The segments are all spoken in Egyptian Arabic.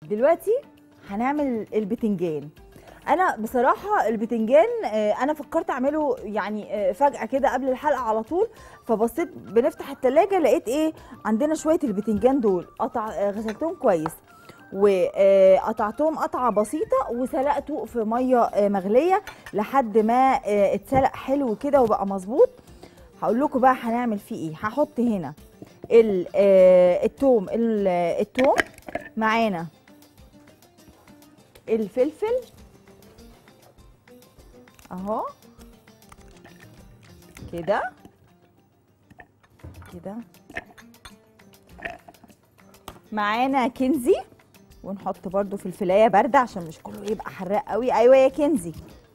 دلوقتي هنعمل البتنجان انا بصراحه البتنجان آه، انا فكرت اعمله يعني آه، فجاه كده قبل الحلقه على طول فبصيت بنفتح التلاجة لقيت ايه عندنا شويه البتنجان دول قطع آه، غسلتهم كويس وقطعتهم قطعه بسيطه وسلقته في ميه آه، مغليه لحد ما آه، اتسلق حلو كده وبقى مظبوط هقول لكم بقى هنعمل فيه ايه هحط هنا ال- آه، التوم ال- آه، التوم معانا الفلفل اهو كده كده معانا كنزي ونحط برضو فلفلايه بارده عشان مش كله يبقى حراق قوي ايوه يا كنزي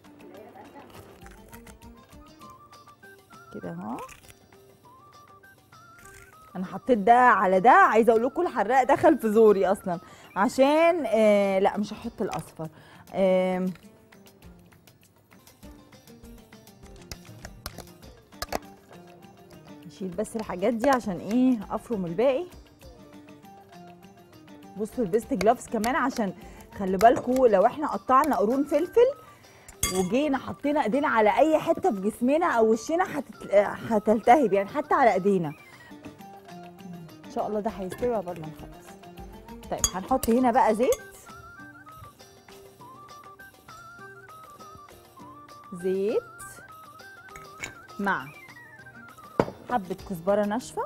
كده اهو انا حطيت ده على ده عايزه اقول لكم الحراق دخل في زوري اصلا عشان آه لا مش هحط الاصفر آه نشيل بس الحاجات دي عشان ايه افرم الباقي بصوا لبست جلافز كمان عشان خلي بالكوا لو احنا قطعنا قرون فلفل وجينا حطينا ايدينا على اي حته في جسمنا او وشنا هتت... هتلتهب يعني حتى على ايدينا ان شاء الله ده هيستوي قبل ما نخلص طيب هنحط هنا بقى زيت زيت مع حبة كزبرة ناشفة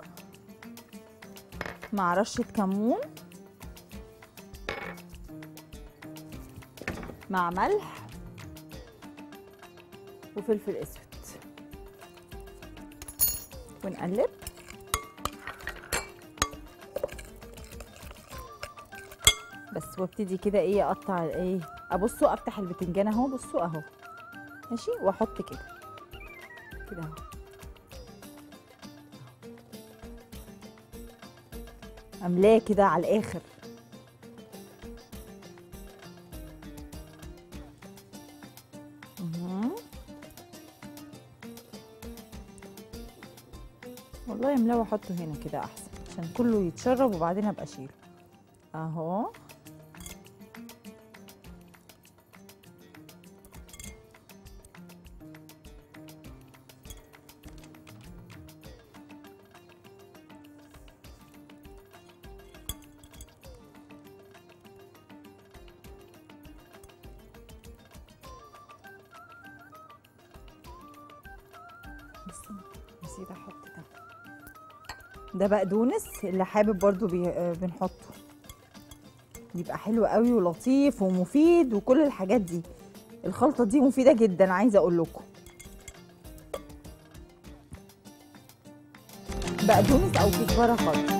مع رشة كمون مع ملح وفلفل اسود ونقلب بس وابتدي كده ايه اقطع ايه ابصوا افتح البتنجان اهو بصوا اهو ماشي واحط كده كده اهو املاه كده على الاخر مهم. والله املاه واحطه هنا كده احسن عشان كله يتشرب وبعدين ابقى اشيله اهو بس نسيت احط ده ده بقدونس اللي حابب برضو بي... آه، بنحطه بيبقى حلو قوي ولطيف ومفيد وكل الحاجات دي الخلطه دي مفيده جدا عايزه اقول لكم بقدونس او كزبره خالص